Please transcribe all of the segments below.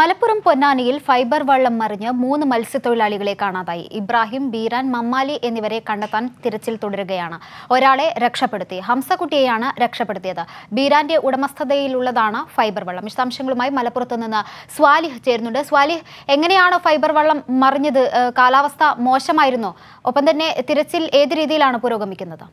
മലപ്പുറം പൊന്നാനിയിൽ ഫൈബർ വള്ളം മറിഞ്ഞ് മൂന്ന് മത്സ്യത്തൊഴിലാളികളെ കാണാതായി ഇബ്രാഹിം ബീരാൻ മമ്മാലി എന്നിവരെ കണ്ടെത്താൻ തിരച്ചിൽ തുടരുകയാണ് ഒരാളെ രക്ഷപ്പെടുത്തി ഹംസക്കുട്ടിയെയാണ് രക്ഷപ്പെടുത്തിയത് ബീരാന്റെ ഉടമസ്ഥതയിലുള്ളതാണ് ഫൈബർ വള്ളം വിശദാംശങ്ങളുമായി മലപ്പുറത്ത് നിന്ന് സ്വാലിഹ് ചേരുന്നുണ്ട് സ്വാലിഹ് എങ്ങനെയാണ് ഫൈബർ വള്ളം മറിഞ്ഞത് ഏഹ് കാലാവസ്ഥ മോശമായിരുന്നോ ഒപ്പം തന്നെ തിരച്ചിൽ ഏത് രീതിയിലാണ് പുരോഗമിക്കുന്നത്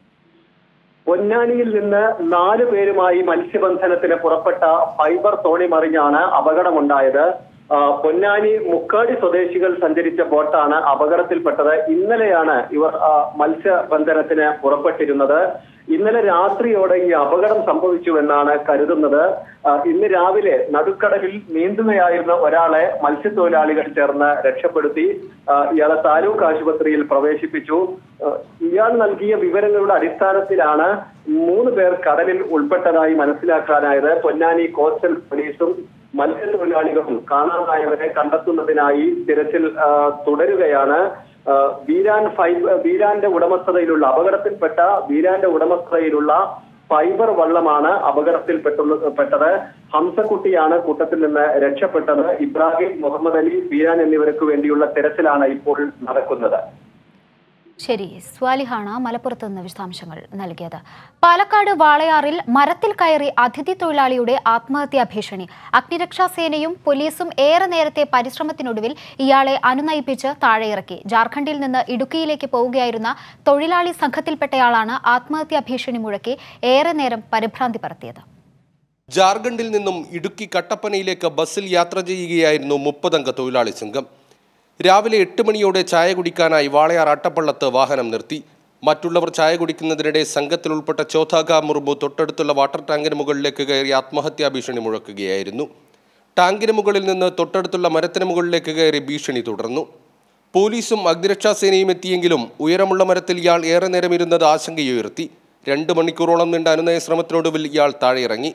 പൊന്നാനിയിൽ നിന്ന് നാല് പേരുമായി മത്സ്യബന്ധനത്തിന് പുറപ്പെട്ട ഫൈബർ തോണി മറിഞ്ഞാണ് അപകടമുണ്ടായത് ആ, പൊന്നാനി മുക്കാടി സ്വദേശികൾ സഞ്ചരിച്ച ബോട്ടാണ് അപകടത്തിൽപ്പെട്ടത് ഇന്നലെയാണ് ഇവർ ആ, മത്സ്യബന്ധനത്തിന് പുറപ്പെട്ടിരുന്നത് ഇന്നലെ രാത്രിയോടെ ഈ അപകടം സംഭവിച്ചുവെന്നാണ് കരുതുന്നത് ആ, ഇന്ന് രാവിലെ നടുക്കടലിൽ നീന്തുകയായിരുന്ന ഒരാളെ മത്സ്യത്തൊഴിലാളികൾ ചേർന്ന് രക്ഷപ്പെടുത്തി ആ, ഇയാളെ താലൂക്ക് ആശുപത്രിയിൽ പ്രവേശിപ്പിച്ചു ആ, ഇയാൾ നൽകിയ വിവരങ്ങളുടെ അടിസ്ഥാനത്തിലാണ് മൂന്ന് പേർ കടലിൽ ഉൾപ്പെട്ടതായി മനസ്സിലാക്കാനായത് പൊന്നാനി കോസ്റ്റൽ പോലീസും മത്സ്യത്തൊഴിലാളികളും കാണാതായവരെ കണ്ടെത്തുന്നതിനായി തിരച്ചിൽ ആ, തുടരുകയാണ് ആ, ബീരാൻ ഫൈബർ ബീരാന്റെ ഉടമസ്ഥതയിലുള്ള അപകടത്തിൽപ്പെട്ട ബീരാന്റെ ഉടമസ്ഥതയിലുള്ള ഫൈബർ വള്ളമാണ് അപകടത്തിൽപ്പെട്ടുള്ള പെട്ടത് ഹംസക്കുട്ടിയാണ് കൂട്ടത്തിൽ നിന്ന് രക്ഷപ്പെട്ടത് ഇബ്രാഹിം മുഹമ്മദ് അലി ബീരാൻ എന്നിവർക്ക് വേണ്ടിയുള്ള തിരച്ചിലാണ് ഇപ്പോൾ നടക്കുന്നത് ശരി സ്വാലിഹാണ് മലപ്പുറത്ത് നിന്ന് വിശദാംശങ്ങൾ നൽകിയത് പാലക്കാട് വാളയാറിൽ മരത്തിൽ കയറി അതിഥി തൊഴിലാളിയുടെ ആത്മഹത്യാ ഭീഷണി അഗ്നിരക്ഷാസേനയും പോലീസും ഏറെ നേരത്തെ പരിശ്രമത്തിനൊടുവിൽ ഇയാളെ അനുനയിപ്പിച്ച് താഴെയിറക്കി ജാർഖണ്ഡിൽ നിന്ന് ഇടുക്കിയിലേക്ക് പോവുകയായിരുന്ന തൊഴിലാളി സംഘത്തിൽപ്പെട്ടയാളാണ് ആത്മഹത്യാ ഭീഷണി മുഴക്കി ഏറെ നേരം പരിഭ്രാന്തി പരത്തിയത് ജാർഖണ്ഡിൽ നിന്നും ഇടുക്കി കട്ടപ്പനയിലേക്ക് ബസ്സിൽ യാത്ര ചെയ്യുകയായിരുന്നു മുപ്പതംഗ തൊഴിലാളി സംഘം രാവിലെ എട്ട് മണിയോടെ ചായ കുടിക്കാനായി വാളയാർ അട്ടപ്പള്ളത്ത് വാഹനം നിർത്തി മറ്റുള്ളവർ ചായ കുടിക്കുന്നതിനിടെ സംഘത്തിൽ ഉൾപ്പെട്ട ചോഥാഗ മുർമു തൊട്ടടുത്തുള്ള വാട്ടർ ടാങ്കിന് മുകളിലേക്ക് കയറി ആത്മഹത്യാ ഭീഷണി മുഴക്കുകയായിരുന്നു ടാങ്കിന് മുകളിൽ നിന്ന് തൊട്ടടുത്തുള്ള മരത്തിന് മുകളിലേക്ക് കയറി ഭീഷണി തുടർന്നു പോലീസും അഗ്നിരക്ഷാസേനയും എത്തിയെങ്കിലും ഉയരമുള്ള മരത്തിൽ ഇയാൾ ഏറെ നേരം ഇരുന്നത് ആശങ്കയുയർത്തി രണ്ട് മണിക്കൂറോളം നീണ്ട അനുനയ ശ്രമത്തിനൊടുവിൽ ഇയാൾ താഴെയിറങ്ങി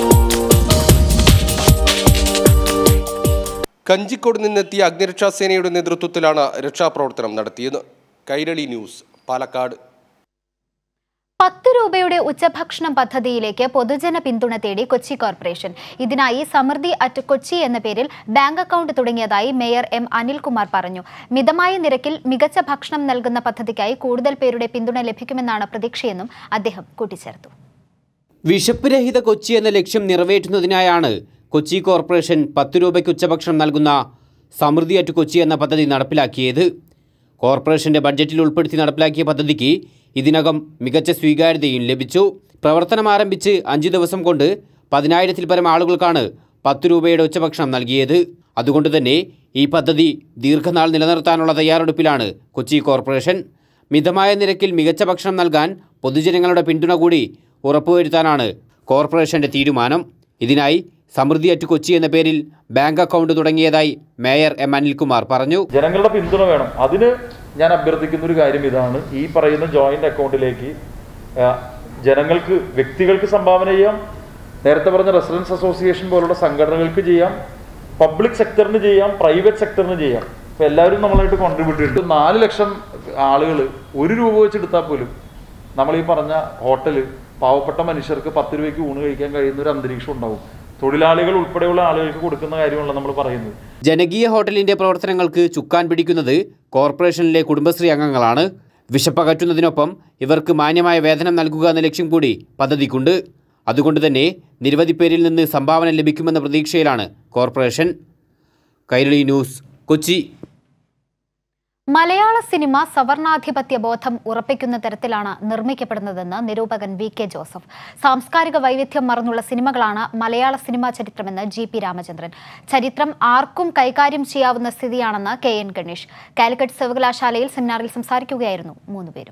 കഞ്ചിക്കോട് നിന്നെത്തിയ അഗ്നിരക്ഷാസേനയുടെ നേതൃത്വത്തിലാണ് രക്ഷാപ്രവർത്തനം നടത്തിയത് കൈരളി ന്യൂസ് പാലക്കാട് പത്ത് രൂപയുടെ ഉച്ചഭക്ഷണം പദ്ധതിയിലേക്ക് പൊതുജന പിന്തുണ തേടി കൊച്ചി കോർപ്പറേഷൻ ഇതിനായി സമൃദ്ധി അറ്റ് കൊച്ചി എന്ന പേരിൽ ബാങ്ക് അക്കൗണ്ട് തുടങ്ങിയതായി മേയർ എം അനിൽകുമാർ പറഞ്ഞു മിതമായ നിരക്കിൽ മികച്ച ഭക്ഷണം നൽകുന്ന പദ്ധതിക്കായി കൂടുതൽ പേരുടെ പിന്തുണ ലഭിക്കുമെന്നാണ് പ്രതീക്ഷയെന്നും അദ്ദേഹം കൂട്ടിച്ചേർത്തു വിശപ്പ് രഹിത കൊച്ചി എന്ന ലക്ഷ്യം നിറവേറ്റുന്നതിനായാണ് കൊച്ചി കോർപ്പറേഷൻ പത്ത് രൂപയ്ക്ക് ഉച്ചഭക്ഷണം നൽകുന്ന സമൃദ്ധി അറ്റ് കൊച്ചി എന്ന പദ്ധതി നടപ്പിലാക്കിയത് കോർപ്പറേഷന്റെ ബഡ്ജറ്റിൽ ഉൾപ്പെടുത്തി നടപ്പിലാക്കിയ പദ്ധതിക്ക് ഇതിനകം മികച്ച സ്വീകാര്യതയും ലഭിച്ചു പ്രവർത്തനം ആരംഭിച്ച് അഞ്ച് ദിവസം കൊണ്ട് പതിനായിരത്തിൽ പരം ആളുകൾക്കാണ് പത്ത് രൂപയുടെ ഉച്ചഭക്ഷണം നൽകിയത് അതുകൊണ്ട് തന്നെ ഈ പദ്ധതി ദീർഘനാൾ നിലനിർത്താനുള്ള തയ്യാറെടുപ്പിലാണ് കൊച്ചി കോർപ്പറേഷൻ മിതമായ നിരക്കിൽ മികച്ച ഭക്ഷണം നൽകാൻ പൊതുജനങ്ങളുടെ പിന്തുണ കൂടി ഉറപ്പുവരുത്താനാണ് കോർപ്പറേഷന്റെ തീരുമാനം ഇതിനായി സമൃദ്ധി അറ്റ് കൊച്ചി എന്ന പേരിൽ ബാങ്ക് അക്കൗണ്ട് തുടങ്ങിയതായി മേയർ എം അനിൽകുമാർ പറഞ്ഞു ജനങ്ങളുടെ പിന്തുണ വേണം അതിന് ഞാൻ അഭ്യർത്ഥിക്കുന്ന ഒരു കാര്യം ഇതാണ് ഈ പറയുന്ന ജോയിന്റ് അക്കൗണ്ടിലേക്ക് ആ, ജനങ്ങൾക്ക് വ്യക്തികൾക്ക് സംഭാവന ചെയ്യാം നേരത്തെ പറഞ്ഞ റെസിഡൻസ് അസോസിയേഷൻ പോലുള്ള സംഘടനകൾക്ക് ചെയ്യാം പബ്ലിക് സെക്ടറിന് ചെയ്യാം പ്രൈവറ്റ് സെക്ടറിന് ചെയ്യാം ഇപ്പൊ എല്ലാവരും നമ്മളായിട്ട് കോൺട്രിബ്യൂട്ട് ചെയ്യുന്നുണ്ട് നാല് ലക്ഷം ആളുകൾ ഒരു രൂപ വെച്ചെടുത്താൽ പോലും നമ്മൾ ഈ പറഞ്ഞ ഹോട്ടല് പാവപ്പെട്ട മനുഷ്യർക്ക് പത്ത് രൂപയ്ക്ക് ഊണ് കഴിക്കാൻ കഴിയുന്ന ഒരു അന്തരീക്ഷം ഉണ്ടാവും തൊഴിലാളികൾ ഉൾപ്പെടെയുള്ള ആളുകൾക്ക് കൊടുക്കുന്ന കാര്യമല്ല നമ്മൾ പറയുന്നത് ജനകീയ ഹോട്ടലിന്റെ പ്രവർത്തനങ്ങൾക്ക് ചുക്കാൻ പിടിക്കുന്നത് കോർപ്പറേഷനിലെ കുടുംബശ്രീ അംഗങ്ങളാണ് വിശപ്പകറ്റുന്നതിനൊപ്പം ഇവർക്ക് മാന്യമായ വേതനം നൽകുക എന്ന ലക്ഷ്യം കൂടി പദ്ധതിക്കുണ്ട് അതുകൊണ്ട് തന്നെ നിരവധി പേരിൽ നിന്ന് സംഭാവന ലഭിക്കുമെന്ന പ്രതീക്ഷയിലാണ് കോർപ്പറേഷൻ കൈരളി ന്യൂസ് കൊച്ചി മലയാള സിനിമ സവർണാധിപത്യ ബോധം ഉറപ്പിക്കുന്ന തരത്തിലാണ് നിർമ്മിക്കപ്പെടുന്നതെന്ന് നിരൂപകൻ വി കെ ജോസഫ് സാംസ്കാരിക വൈവിധ്യം മറന്നുള്ള സിനിമകളാണ് മലയാള സിനിമാ ചരിത്രമെന്ന് ജി പി രാമചന്ദ്രൻ ചരിത്രം ആർക്കും കൈകാര്യം ചെയ്യാവുന്ന സ്ഥിതിയാണെന്ന് കെ എൻ ഗണേഷ് കാലിക്കറ്റ് സർവകലാശാലയിൽ സെമിനാറിൽ സംസാരിക്കുകയായിരുന്നു മൂന്നുപേരും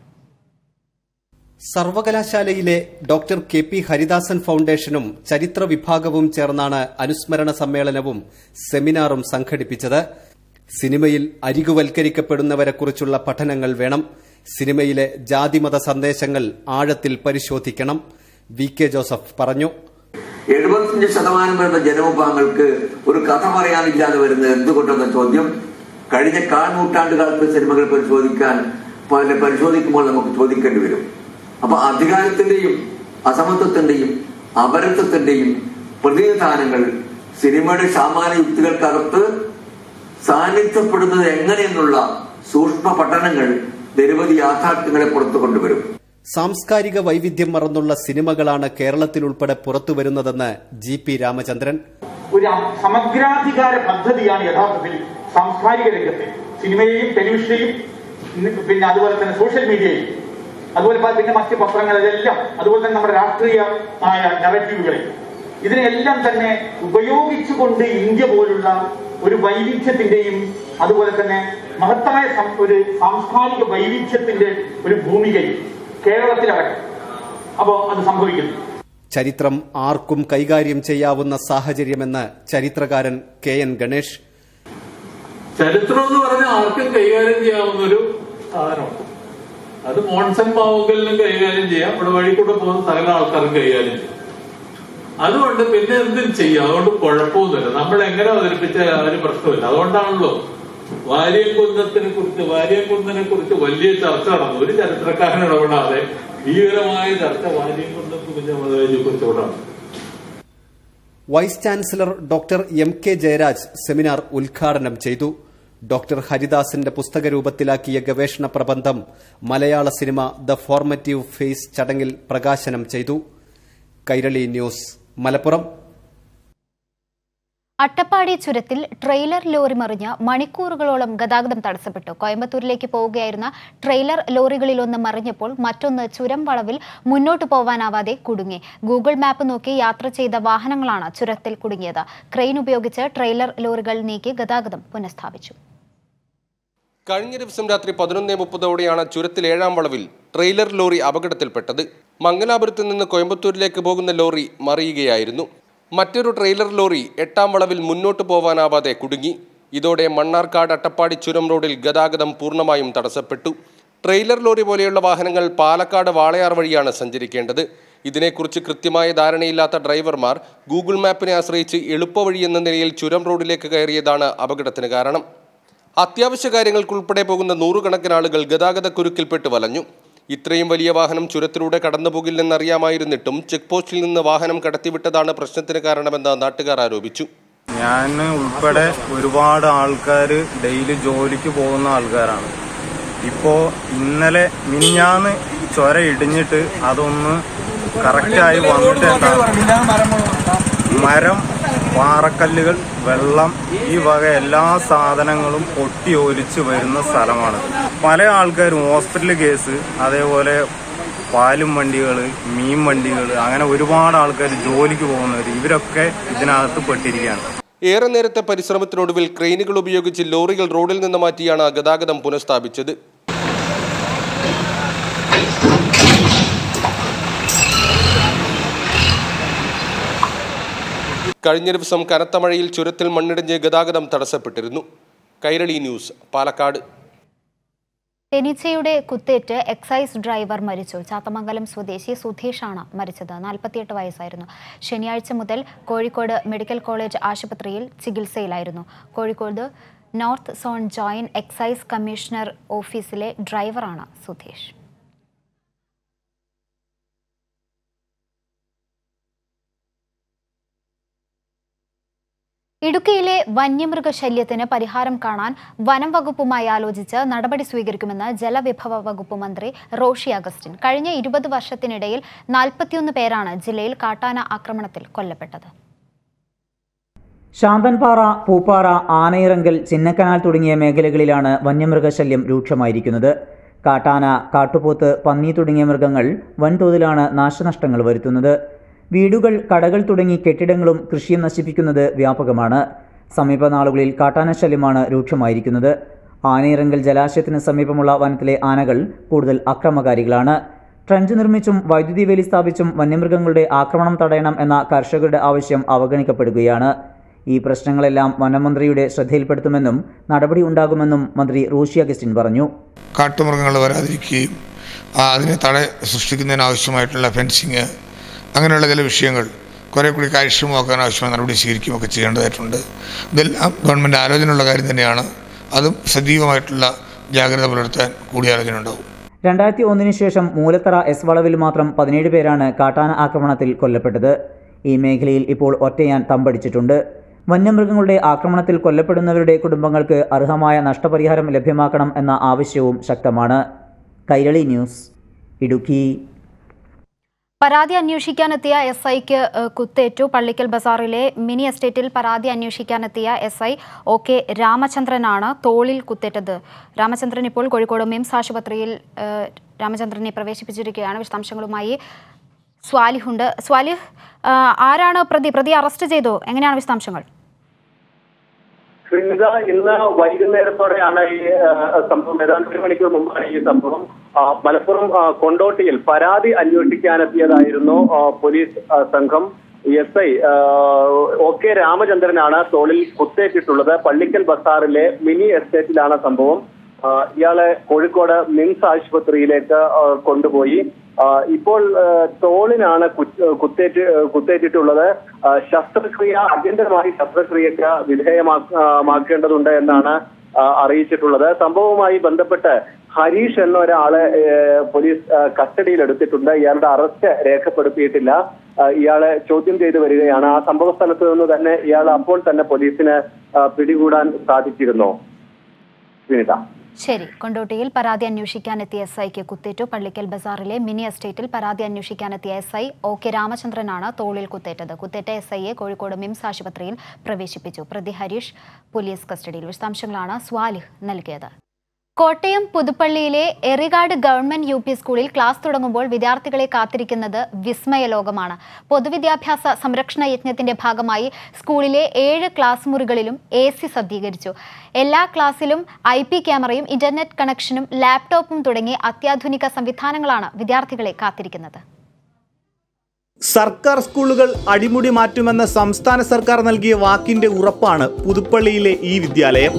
സർവകലാശാലയിലെ ഡോക്ടർ കെ പി ഹരിദാസൻ ഫൗണ്ടേഷനും ചരിത്ര വിഭാഗവും ചേർന്നാണ് അനുസ്മരണ സമ്മേളനവും സെമിനാറും സംഘടിപ്പിച്ചത് സിനിമയിൽ അരികുവൽക്കരിക്കപ്പെടുന്നവരെക്കുറിച്ചുള്ള പഠനങ്ങൾ വേണം സിനിമയിലെ ജാതിമത സന്ദേശങ്ങൾ ആഴത്തിൽ പരിശോധിക്കണം വി കെ ജോസഫ് പറഞ്ഞു എഴുപത്തിയഞ്ച് ശതമാനം വരുന്ന ജനവിഭാഗങ്ങൾക്ക് ഒരു കഥ പറയാനില്ലാതെ വരുന്നത് എന്തുകൊണ്ടെന്ന ചോദ്യം കഴിഞ്ഞ കാൽ നൂറ്റാണ്ടുകാലത്തെ സിനിമകൾ പരിശോധിക്കാൻ പല- പരിശോധിക്കുമ്പോൾ നമുക്ക് ചോദിക്കേണ്ടി വരും അപ്പൊ അധികാരത്തിന്റെയും അസമത്വത്തിന്റെയും അപരത്വത്തിന്റെയും പ്രതിനിധാനങ്ങൾ സിനിമയുടെ സാമാന്യ യുക്തികൾക്കകത്ത് സാന്നിധ്യപ്പെടുന്നത് എങ്ങനെയെന്നുള്ള സൂക്ഷ്മ പഠനങ്ങൾ നിരവധി യാഥാർത്ഥ്യങ്ങളെ പുറത്തു കൊണ്ടുവരും സാംസ്കാരിക വൈവിധ്യം മറന്നുള്ള സിനിമകളാണ് കേരളത്തിൽ ഉൾപ്പെടെ പുറത്തുവരുന്നതെന്ന് ജി പി രാമചന്ദ്രൻ ഒരു സമഗ്രാധികാര പദ്ധതിയാണ് യഥാർത്ഥത്തിൽ സാംസ്കാരിക രംഗത്തെ സിനിമയെയും ടെലിവിഷനെയും ഇന്ന് പിന്നെ അതുപോലെ തന്നെ സോഷ്യൽ മീഡിയയും അതുപോലെ പ- പിന്നെ മറ്റ് പത്രങ്ങളിലെല്ലാം അതുപോലെ തന്നെ നമ്മുടെ രാഷ്ട്രീയമായ നറേറ്റീവുകളെ ഇതിനെല്ലാം തന്നെ ഉപയോഗിച്ചുകൊണ്ട് ഇന്ത്യ പോലുള്ള ഒരു വൈവിധ്യത്തിന്റെയും അതുപോലെ തന്നെ മഹത്തായ സം- ഒരു സാംസ്കാരിക വൈവിധ്യത്തിന്റെ ഒരു ഭൂമികയിൽ കേരളത്തിലടക്കം അപ്പോ അത് സംഭവിക്കുന്നു ചരിത്രം ആർക്കും കൈകാര്യം ചെയ്യാവുന്ന സാഹചര്യമെന്ന് ചരിത്രകാരൻ കെ എൻ ഗണേഷ് ചരിത്രം എന്ന് പറഞ്ഞാൽ ആർക്കും കൈകാര്യം ചെയ്യാവുന്ന ഒരു സാധനമാണ് അത് മോൺസൺ പാവങ്കലിനും കൈകാര്യം ചെയ്യാം ഇവിടെ വഴി കൂടെ പോകുന്ന സകല ആൾക്കാരും കൈകാര്യം ചെയ്യാം അതുകൊണ്ട് പിന്നെ എന്തും ചെയ്യാം അതുകൊണ്ട് കുഴപ്പമൊന്നുമില്ല നമ്മൾ എങ്ങനെ അവതരിപ്പിച്ച ഒരു പ്രശ്നമില്ല അതുകൊണ്ടാണല്ലോ വാര്യംകുന്നത്തിനെ കുറിച്ച് വാര്യംകുന്നതിനെ കുറിച്ച് വലിയ ചർച്ച നടന്നു ഒരു ചരിത്രക്കാരൻ ഇടപെടാതെ ഭീകരമായ ചർച്ച വാര്യംകുന്നത്ത് കുഞ്ഞമ്മദാജിയെ കുറിച്ച് ഇവിടെ നടന്നു vice chancellor doctor M K Jayaraj seminar ഉദ്ഘാടനം ചെയ്തു ഡോക്ടർ ഹരിദാസിന്റെ പുസ്തകരൂപത്തിലാക്കിയ ഗവേഷണ പ്രബന്ധം മലയാള സിനിമ ദ ഫോർമറ്റീവ് ഫേസ് ചടങ്ങിൽ പ്രകാശനം ചെയ്തു കൈരളി ന്യൂസ് മലപ്പുറം അട്ടപ്പാടി ചുരത്തിൽ ട്രെയിലർ ലോറി മറിഞ്ഞ് മണിക്കൂറുകളോളം ഗതാഗതം തടസ്സപ്പെട്ടു കോയമ്പത്തൂരിലേക്ക് പോവുകയായിരുന്ന ട്രെയിലർ ലോറികളിലൊന്ന് മറിഞ്ഞപ്പോൾ മറ്റൊന്ന് ചുരം വളവിൽ മുന്നോട്ട് പോവാനാവാതെ കുടുങ്ങി ഗൂഗിൾ മാപ്പ് നോക്കി യാത്ര ചെയ്ത വാഹനങ്ങളാണ് ചുരത്തിൽ കുടുങ്ങിയത് ക്രെയിൻ ഉപയോഗിച്ച് ട്രെയിലർ ലോറികൾ നീക്കി ഗതാഗതം പുനഃസ്ഥാപിച്ചു കഴിഞ്ഞ ദിവസം രാത്രി പതിനൊന്ന് മുപ്പതോടെയാണ് ചുരത്തിൽ ഏഴാം വളവിൽ ട്രെയിലർ ലോറി അപകടത്തിൽപ്പെട്ടത് മംഗലാപുരത്ത് നിന്ന് കോയമ്പത്തൂരിലേക്ക് പോകുന്ന ലോറി മറിയുകയായിരുന്നു മറ്റൊരു ട്രെയിലർ ലോറി എട്ടാം വളവിൽ മുന്നോട്ട് പോവാനാവാതെ കുടുങ്ങി ഇതോടെ മണ്ണാർക്കാട് അട്ടപ്പാടി ചുരം റോഡിൽ ഗതാഗതം പൂർണ്ണമായും തടസ്സപ്പെട്ടു ട്രെയിലർ ലോറി പോലെയുള്ള വാഹനങ്ങൾ പാലക്കാട് വാളയാർ വഴിയാണ് സഞ്ചരിക്കേണ്ടത് ഇതിനെക്കുറിച്ച് കൃത്യമായ ധാരണയില്ലാത്ത ഡ്രൈവർമാർ ഗൂഗിൾ മാപ്പിനെ ആശ്രയിച്ച് എളുപ്പവഴി എന്ന നിലയിൽ ചുരം റോഡിലേക്ക് കയറിയതാണ് അപകടത്തിന് കാരണം അത്യാവശ്യ കാര്യങ്ങൾക്കുൾപ്പെടെ പോകുന്ന നൂറുകണക്കിന് ആളുകൾ ഗതാഗത കുരുക്കിൽപ്പെട്ട് വലഞ്ഞു ഇത്രയും വലിയ വാഹനം ചുരത്തിലൂടെ കടന്നുപോകില്ലെന്നറിയാമായിരുന്നിട്ടും ചെക്ക് പോസ്റ്റിൽ നിന്ന് വാഹനം കടത്തിവിട്ടതാണ് പ്രശ്നത്തിന് കാരണമെന്ന് നാട്ടുകാർ ആരോപിച്ചു ഞാൻ ഉൾപ്പെടെ ഒരുപാട് ആൾക്കാർ ഡെയിലി ജോലിക്ക് പോകുന്ന ആൾക്കാരാണ് ഇപ്പോ ഇന്നലെ മിനിഞ്ഞാന്ന് ചൊര ഇടിഞ്ഞിട്ട് അതൊന്ന് കറക്റ്റായി വന്നിട്ട് മരം പാറക്കല്ലുകൾ വെള്ളം ഈ വക എല്ലാ സാധനങ്ങളും പൊട്ടി ഒലിച്ച് വരുന്ന സ്ഥലമാണ് പല ആൾക്കാരും ഹോസ്പിറ്റൽ കേസ് അതേപോലെ പാലും വണ്ടികൾ മീൻ വണ്ടികൾ അങ്ങനെ ഒരുപാട് ആൾക്കാർ ജോലിക്ക് പോകുന്നവർ ഇവരൊക്കെ ഇതിനകത്ത് പെട്ടിരിക്കുകയാണ് ഏറെ നേരത്തെ പരിശ്രമത്തിനൊടുവിൽ ക്രെയിനുകൾ ഉപയോഗിച്ച് ലോറികൾ റോഡിൽ നിന്ന് മാറ്റിയാണ് ഗതാഗതം പുനഃസ്ഥാപിച്ചത് കഴിഞ്ഞ ദിവസം കനത്ത മഴയിൽ ചുരത്തിൽ മണ്ണിടിഞ്ഞ് ഗതാഗതം തടസ്സപ്പെട്ടിരുന്നു കൈരളി ന്യൂസ് പാലക്കാട് തെനിച്ചയുടെ കുത്തേറ്റ് എക്സൈസ് ഡ്രൈവർ മരിച്ചു ചാത്തമംഗലം സ്വദേശി സുധീഷാണ് മരിച്ചത് നാൽപ്പത്തിയെട്ട് വയസ്സായിരുന്നു ശനിയാഴ്ച മുതൽ കോഴിക്കോട് മെഡിക്കൽ കോളേജ് ആശുപത്രിയിൽ ചികിത്സയിലായിരുന്നു Kozhikode north zone joint excise commissioner ഓഫീസിലെ ഡ്രൈവറാണ് സുധീഷ് ഇടുക്കിയിലെ വന്യമൃഗശല്യത്തിന് പരിഹാരം കാണാൻ വനം വകുപ്പുമായി ആലോചിച്ച് നടപടി സ്വീകരിക്കുമെന്ന് ജലവിഭവ വകുപ്പ് മന്ത്രി റോഷി അഗസ്റ്റിൻ കഴിഞ്ഞ ഇരുപത് വർഷത്തിനിടയിൽ നാൽപ്പത്തിയൊന്ന് പേരാണ് ജില്ലയിൽ കാട്ടാന ആക്രമണത്തിൽ കൊല്ലപ്പെട്ടത് ശാന്തൻപാറ പൂപ്പാറ ആനയിറങ്കൽ ചിന്നക്കനാൽ തുടങ്ങിയ മേഖലകളിലാണ് വന്യമൃഗശല്യം രൂക്ഷമായിരിക്കുന്നത് കാട്ടാന കാട്ടുപോത്ത് പന്നി തുടങ്ങിയ മൃഗങ്ങൾ വൻതോതിലാണ് നാശനഷ്ടങ്ങൾ വരുത്തുന്നത് വീടുകൾ കടകൾ തുടങ്ങി കെട്ടിടങ്ങളും കൃഷിയും നശിപ്പിക്കുന്നത് വ്യാപകമാണ് സമീപ നാളുകളിൽ കാട്ടാനശല്യമാണ് രൂക്ഷമായിരിക്കുന്നത് ആനയിറങ്കൽ ജലാശയത്തിന് സമീപമുള്ള വനത്തിലെ ആനകൾ കൂടുതൽ അക്രമകാരികളാണ് ട്രഞ്ച് നിർമ്മിച്ചും വൈദ്യുതി വേലി സ്ഥാപിച്ചും വന്യമൃഗങ്ങളുടെ ആക്രമണം തടയണം എന്ന കർഷകരുടെ ആവശ്യം അവഗണിക്കപ്പെടുകയാണ് ഈ പ്രശ്നങ്ങളെല്ലാം വനമന്ത്രിയുടെ ശ്രദ്ധയിൽപ്പെടുത്തുമെന്നും നടപടി ഉണ്ടാകുമെന്നും മന്ത്രി റോഷി അഗസ്റ്റിൻ പറഞ്ഞു കാട്ടുമൃഗങ്ങൾ വരാതിരിക്കുകയും ആ, അതിനെ തട സൃഷ്ടിക്കുന്നതിന് ആവശ്യമായിട്ടുള്ള ഫെൻസിങ് അങ്ങനെയുള്ള ചില വിഷയങ്ങൾ കുറേ കൂടി കാര്യക്ഷമമാക്കാൻ ആവശ്യമായ നടപടി സ്വീകരിക്കുകയൊക്കെ ചെയ്യേണ്ടതായിട്ടുണ്ട് ഇതെല്ലാം ഗവൺമെൻറ് ആലോചനയുള്ള കാര്യം തന്നെയാണ് അതും സജീവമായിട്ടുള്ള ജാഗ്രത പുലർത്താൻ കൂടിയാലോചന ഉണ്ടാവും രണ്ടായിരത്തി ഒന്നിന് ശേഷം മൂലത്തറ എസ് വളവിൽ മാത്രം പതിനേഴ് പേരാണ് കാട്ടാന ആക്രമണത്തിൽ കൊല്ലപ്പെട്ടത് ഈ മേഖലയിൽ ഇപ്പോൾ ഒറ്റയാൻ തമ്പടിച്ചിട്ടുണ്ട് വന്യമൃഗങ്ങളുടെ ആക്രമണത്തിൽ കൊല്ലപ്പെടുന്നവരുടെ കുടുംബങ്ങൾക്ക് അർഹമായ നഷ്ടപരിഹാരം ലഭ്യമാക്കണം എന്ന ആവശ്യവും ശക്തമാണ് കൈരളി ന്യൂസ് ഇടുക്കി പരാതി അന്വേഷിക്കാനെത്തിയ എസ് ഐക്ക് കുത്തേറ്റു പള്ളിക്കൽ ബസാറിലെ മിനി എസ്റ്റേറ്റിൽ പരാതി അന്വേഷിക്കാനെത്തിയ എസ് ഐ ഒ കെ രാമചന്ദ്രനാണ് തോളിൽ കുത്തേറ്റത് രാമചന്ദ്രൻ ഇപ്പോൾ കോഴിക്കോട് മിംസ് ആശുപത്രിയിൽ ഏഹ്, രാമചന്ദ്രനെ പ്രവേശിപ്പിച്ചിരിക്കുകയാണ് വിശദാംശങ്ങളുമായി സ്വാലിഹുണ്ട് സ്വാലിഹ് ആ, ആരാണ് പ്രതി പ്രതി അറസ്റ്റ് ചെയ്തു എങ്ങനെയാണ് വിശദാംശങ്ങൾ ശ്രീനിത ഇന്ന് വൈകുന്നേരത്തോടെയാണ് ഈ ആ, സംഭവം ഏതാണ്ട് ഒരു മണിക്കൂർ മുമ്പാണ് ഈ സംഭവം ആ, മലപ്പുറം ആ, കൊണ്ടോട്ടിയിൽ പരാതി അന്വേഷിക്കാനെത്തിയതായിരുന്നു ആ, പോലീസ് ആ, സംഘം എസ് ഐ ഒ കെ രാമചന്ദ്രനാണ് തോളിൽ കുത്തേറ്റിട്ടുള്ളത് പള്ളിക്കൽ ബസാറിലെ മിനി എസ്റ്റേറ്റിലാണ് സംഭവം ആ, ഇയാളെ കോഴിക്കോട് മിംസ് ആശുപത്രിയിലേക്ക് ആ, കൊണ്ടുപോയി ആ, ഇപ്പോൾ ആ, തോളിനാണ് കു- കുത്തേറ്റ് കുത്തേറ്റിട്ടുള്ളത് ആ, ശസ്ത്രക്രിയ അടിയന്തരമായി ശസ്ത്രക്രിയക്ക് വിധേയമാക്കേണ്ടതുണ്ട് എന്നാണ് ആ, അറിയിച്ചിട്ടുള്ളത് സംഭവവുമായി ബന്ധപ്പെട്ട് ഹരീഷ് എന്ന ഒരാളെ ഏ, പോലീസ് ആ, കസ്റ്റഡിയിൽ എടുത്തിട്ടുണ്ട് ഇയാളുടെ അറസ്റ്റ് രേഖപ്പെടുത്തിയിട്ടില്ല ആ, ഇയാളെ ചോദ്യം ചെയ്തു വരികയാണ് ആ സംഭവ സ്ഥലത്ത് നിന്ന് തന്നെ ഇയാൾ അപ്പോൾ തന്നെ പോലീസിന് ആ, പിടികൂടാൻ സാധിച്ചിരുന്നു വിനിത ശരി കൊണ്ടോട്ടിയിൽ പരാതി അന്വേഷിക്കാനെത്തിയ എസ് ഐക്ക് കുത്തേറ്റു പള്ളിക്കൽ ബസാറിലെ മിനി എസ്റ്റേറ്റിൽ പരാതി അന്വേഷിക്കാനെത്തിയ എസ് ഐ ഒ കെ രാമചന്ദ്രനാണ് തോളിൽ കുത്തേറ്റത് കുത്തേറ്റ എസ് ഐയെ കോഴിക്കോട് മിംസ് ആശുപത്രിയിൽ പ്രവേശിപ്പിച്ചു പ്രതി ഹരീഷ് പോലീസ് കസ്റ്റഡിയിൽ വിശദാംശങ്ങളാണ് സ്വാലിഹ് നൽകിയത് കോട്ടയം പുതുപ്പള്ളിയിലെ എറികാട് ഗവൺമെന്റ് യു പി സ്കൂളിൽ ക്ലാസ് തുടങ്ങുമ്പോൾ വിദ്യാർത്ഥികളെ കാത്തിരിക്കുന്നത് വിസ്മയ ലോകമാണ് പൊതുവിദ്യാഭ്യാസ സംരക്ഷണ യജ്ഞത്തിന്റെ ഭാഗമായി സ്കൂളിലെ ഏഴ് ക്ലാസ് മുറികളിലും എ സി സജ്ജീകരിച്ചു എല്ലാ ക്ലാസ്സിലും ഐ പി ക്യാമറയും ഇന്റർനെറ്റ് കണക്ഷനും ലാപ്ടോപ്പും തുടങ്ങി അത്യാധുനിക സംവിധാനങ്ങളാണ് വിദ്യാർത്ഥികളെ കാത്തിരിക്കുന്നത് സർക്കാർ സ്കൂളുകൾ അടിമുടി മാറ്റുമെന്ന സംസ്ഥാന സർക്കാർ നൽകിയ വാക്കിന്റെ ഉറപ്പാണ് പുതുപ്പള്ളിയിലെ ഈ വിദ്യാലയം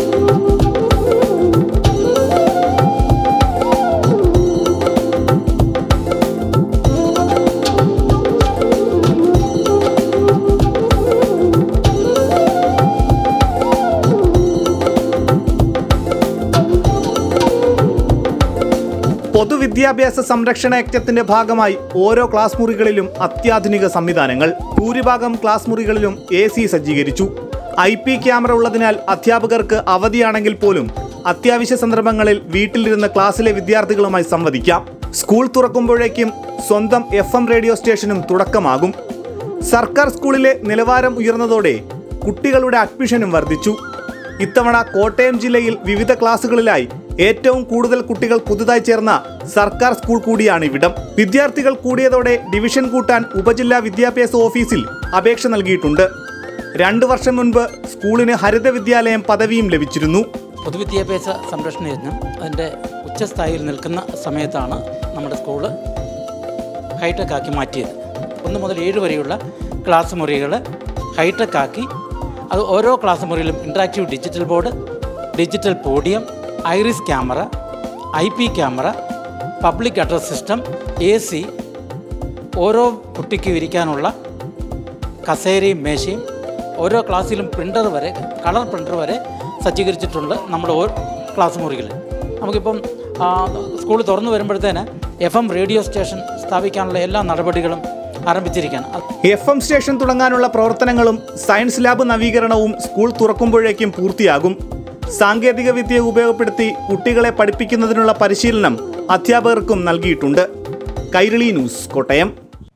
പൊതുവിദ്യാഭ്യാസ സംരക്ഷണ യജ്ഞത്തിന്റെ ഭാഗമായി ഓരോ ക്ലാസ് മുറികളിലും അത്യാധുനിക സംവിധാനങ്ങൾ ഭൂരിഭാഗം ക്ലാസ് മുറികളിലും എ സി സജ്ജീകരിച്ചു ഐ പി ക്യാമറ ഉള്ളതിനാൽ അധ്യാപകർക്ക് അവധിയാണെങ്കിൽ പോലും അത്യാവശ്യ സന്ദർഭങ്ങളിൽ വീട്ടിലിരുന്ന് ക്ലാസ്സിലെ വിദ്യാർത്ഥികളുമായി സംവദിക്കാം സ്കൂൾ തുറക്കുമ്പോഴേക്കും സ്വന്തം എഫ് എം റേഡിയോ സ്റ്റേഷനും തുടക്കമാകും സർക്കാർ സ്കൂളിലെ നിലവാരം ഉയർന്നതോടെ കുട്ടികളുടെ അഡ്മിഷനും വർദ്ധിച്ചു ഇത്തവണ കോട്ടയം ജില്ലയിൽ വിവിധ ക്ലാസുകളിലായി ഏറ്റവും കൂടുതൽ കുട്ടികൾ പുതുതായി ചേർന്ന സർക്കാർ സ്കൂൾ കൂടിയാണ് ഇവിടം വിദ്യാർത്ഥികൾ കൂടിയതോടെ ഡിവിഷൻ കൂട്ടാൻ ഉപജില്ലാ വിദ്യാഭ്യാസ ഓഫീസിൽ അപേക്ഷ നൽകിയിട്ടുണ്ട് രണ്ടു വർഷം മുൻപ് സ്കൂളിന് ഹരിത വിദ്യാലയം പദവിയും ലഭിച്ചിരുന്നു പൊതുവിദ്യാഭ്യാസ സംരക്ഷണ യജ്ഞം അതിൻ്റെ ഉച്ചസ്ഥായിയിൽ നിൽക്കുന്ന സമയത്താണ് നമ്മുടെ സ്കൂള് ഹൈടെക് ആക്കി മാറ്റിയത് ഒന്ന് മുതൽ ഏഴ് വരെയുള്ള ക്ലാസ് മുറികൾ ഹൈടെക് ആക്കി അത് ഓരോ ക്ലാസ് മുറിയിലും interactive digital board digital podium iris camera I P camera public address system A C ഓരോ കുട്ടിക്കും ഇരിക്കാനുള്ള കസേരയും മേശയും ഓരോ ക്ലാസ്സിലും പ്രിൻ്റർ വരെ കളർ പ്രിൻ്റർ വരെ സജ്ജീകരിച്ചിട്ടുണ്ട് നമ്മുടെ ഓരോ ക്ലാസ് മുറികളിൽ നമുക്കിപ്പം സ്കൂൾ തുറന്നു വരുമ്പോഴത്തേന് എഫ് എം റേഡിയോ സ്റ്റേഷൻ സ്ഥാപിക്കാനുള്ള എല്ലാ നടപടികളും ആരംഭിച്ചിരിക്കുകയാണ് അത് എഫ് എം സ്റ്റേഷൻ തുടങ്ങാനുള്ള പ്രവർത്തനങ്ങളും സയൻസ് ലാബ് നവീകരണവും സ്കൂൾ തുറക്കുമ്പോഴേക്കും പൂർത്തിയാകും സാങ്കേതിക വിദ്യ ഉപയോഗപ്പെടുത്തി കുട്ടികളെ പഠിപ്പിക്കുന്നതിനുള്ള പരിശീലനം അധ്യാപകർക്കും നൽകിയിട്ടുണ്ട് കൈരളി ന്യൂസ് കോട്ടയം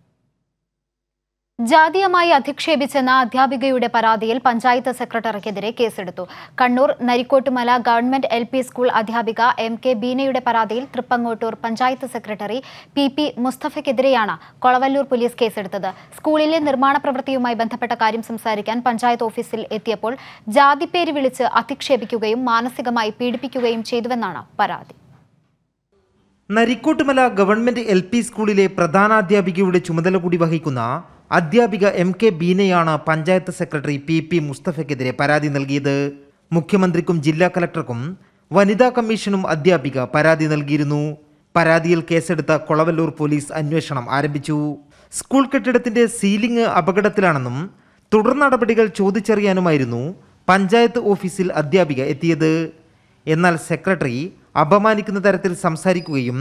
ജാതീയമായി അധിക്ഷേപിച്ചെന്ന അധ്യാപികയുടെ പരാതിയിൽ പഞ്ചായത്ത് സെക്രട്ടറിക്കെതിരെ കേസെടുത്തു Kannur Narikkottumala government L P school അധ്യാപിക എം കെ ബീനയുടെ പരാതിയിൽ Thrippangottur panchayat secretary P P മുസ്തഫയ്ക്കെതിരെയാണ് കൊളവല്ലൂർ പോലീസ് കേസെടുത്തത് സ്കൂളിലെ നിർമ്മാണ പ്രവൃത്തിയുമായി ബന്ധപ്പെട്ട കാര്യം സംസാരിക്കാൻ പഞ്ചായത്ത് ഓഫീസിൽ എത്തിയപ്പോൾ ജാതിപ്പേര് വിളിച്ച് അധിക്ഷേപിക്കുകയും മാനസികമായി പീഡിപ്പിക്കുകയും ചെയ്തുവെന്നാണ് പരാതി നരിക്കോട്ടുമല ഗവൺമെന്റ് എൽ പി സ്കൂളിലെ പ്രധാനാധ്യാപികയുടെ ചുമതല കൂടി വഹിക്കുന്ന അധ്യാപിക എം കെ ബീനയാണ് പഞ്ചായത്ത് സെക്രട്ടറി പി പി മുസ്തഫയ്ക്കെതിരെ പരാതി നൽകിയത് മുഖ്യമന്ത്രിക്കും ജില്ലാ കലക്ടർക്കും വനിതാ കമ്മീഷനും അധ്യാപിക പരാതി നൽകിയിരുന്നു പരാതിയിൽ കേസെടുത്ത കൊളവല്ലൂർ പോലീസ് അന്വേഷണം ആരംഭിച്ചു സ്കൂൾ കെട്ടിടത്തിന്റെ സീലിംഗ് അപകടത്തിലാണെന്നും തുടർ നടപടികൾ ചോദിച്ചറിയാനുമായിരുന്നു പഞ്ചായത്ത് ഓഫീസിൽ അധ്യാപിക എത്തിയത് എന്നാൽ സെക്രട്ടറി അപമാനിക്കുന്ന തരത്തിൽ സംസാരിക്കുകയും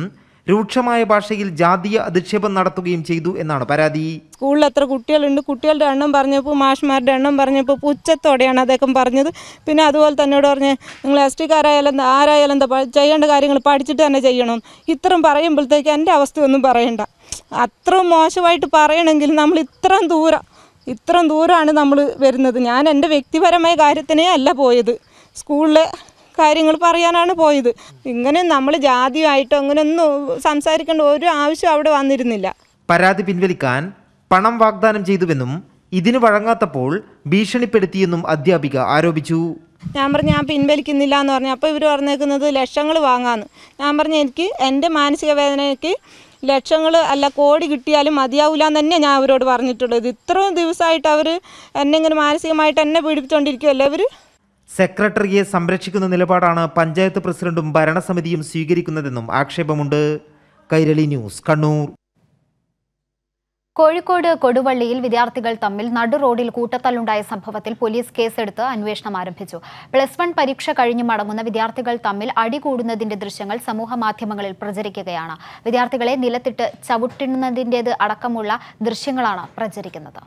രൂക്ഷമായ ഭാഷയിൽ ജാതീയ അധിക്ഷേപം നടത്തുകയും ചെയ്തു എന്നാണ് പരാതി സ്കൂളിൽ എത്ര കുട്ടികളുണ്ട് കുട്ടികളുടെ എണ്ണം പറഞ്ഞപ്പോൾ മാഷ്മാരുടെ എണ്ണം പറഞ്ഞപ്പോൾ പുച്ഛത്തോടെയാണ് അദ്ദേഹം പറഞ്ഞത് പിന്നെ അതുപോലെ തന്നെ എന്നോട് പറഞ്ഞ് നിങ്ങൾ എസ് ടിക്കാരായാലും എന്താ ആരായാലും എന്താ പ- ചെയ്യേണ്ട കാര്യങ്ങൾ പഠിച്ചിട്ട് തന്നെ ചെയ്യണം ഇത്രയും പറയുമ്പോഴത്തേക്ക് എൻ്റെ അവസ്ഥയൊന്നും പറയണ്ട അത്രയും മോശമായിട്ട് പറയണമെങ്കിൽ നമ്മൾ ഇത്രയും ദൂരം ഇത്രയും ദൂരമാണ് നമ്മൾ വരുന്നത് ഞാൻ എൻ്റെ വ്യക്തിപരമായ കാര്യത്തിനേ അല്ല പോയത് സ്കൂളിലെ കാര്യങ്ങൾ പറയാനാണ് പോയത് ഇങ്ങനെ നമ്മൾ ജാതിയായിട്ടോ അങ്ങനെയൊന്നും സംസാരിക്കേണ്ട ഒരു ആവശ്യം അവിടെ വന്നിരുന്നില്ല പരാതി പിൻവലിക്കാൻ പണം വാഗ്ദാനം ചെയ്തുവെന്നും ഇതിന് വഴങ്ങാത്തപ്പോൾ ഭീഷണിപ്പെടുത്തിയെന്നും അധ്യാപിക ആരോപിച്ചു ഞാൻ പറഞ്ഞു ഞാൻ പിൻവലിക്കുന്നില്ല എന്ന് പറഞ്ഞു അപ്പോൾ ഇവർ പറഞ്ഞേക്കുന്നത് ലക്ഷങ്ങൾ വാങ്ങാമെന്ന് ഞാൻ പറഞ്ഞു എനിക്ക് എൻ്റെ മാനസിക വേദനയ്ക്ക് ലക്ഷങ്ങൾ അല്ല കോടി കിട്ടിയാലും മതിയാവില്ല എന്ന് തന്നെ ഞാൻ അവരോട് പറഞ്ഞിട്ടുള്ളത് ഇത്രയും ദിവസമായിട്ട് അവർ എന്നെ ഇങ്ങനെ മാനസികമായിട്ട് എന്നെ പീഡിപ്പിച്ചുകൊണ്ടിരിക്കുമല്ലോ അവർ സെക്രട്ടറിയെ സംരക്ഷിക്കുന്ന നിലപാടാണ് പഞ്ചായത്ത് പ്രസിഡന്റും ഭരണസമിതിയും സ്വീകരിക്കുന്നതെന്നും ആക്ഷേപമുണ്ട് കൈരളി ന്യൂസ് കണ്ണൂർ കോഴിക്കോട് കൊടുവള്ളിയിൽ വിദ്യാർത്ഥികൾ തമ്മിൽ നടു റോഡിൽ കൂട്ടത്തല്ലുണ്ടായ സംഭവത്തിൽ പോലീസ് കേസെടുത്ത് അന്വേഷണം ആരംഭിച്ചു പ്ലസ് വൺ പരീക്ഷ കഴിഞ്ഞു മടങ്ങുന്ന വിദ്യാർത്ഥികൾ തമ്മിൽ അടികൂടുന്നതിന്റെ ദൃശ്യങ്ങൾ സമൂഹ മാധ്യമങ്ങളിൽ പ്രചരിക്കുകയാണ് വിദ്യാർത്ഥികളെ നിലത്തിട്ട് ചവിട്ടുന്നതിൻ്റേത് അടക്കമുള്ള ദൃശ്യങ്ങളാണ് പ്രചരിക്കുന്നത്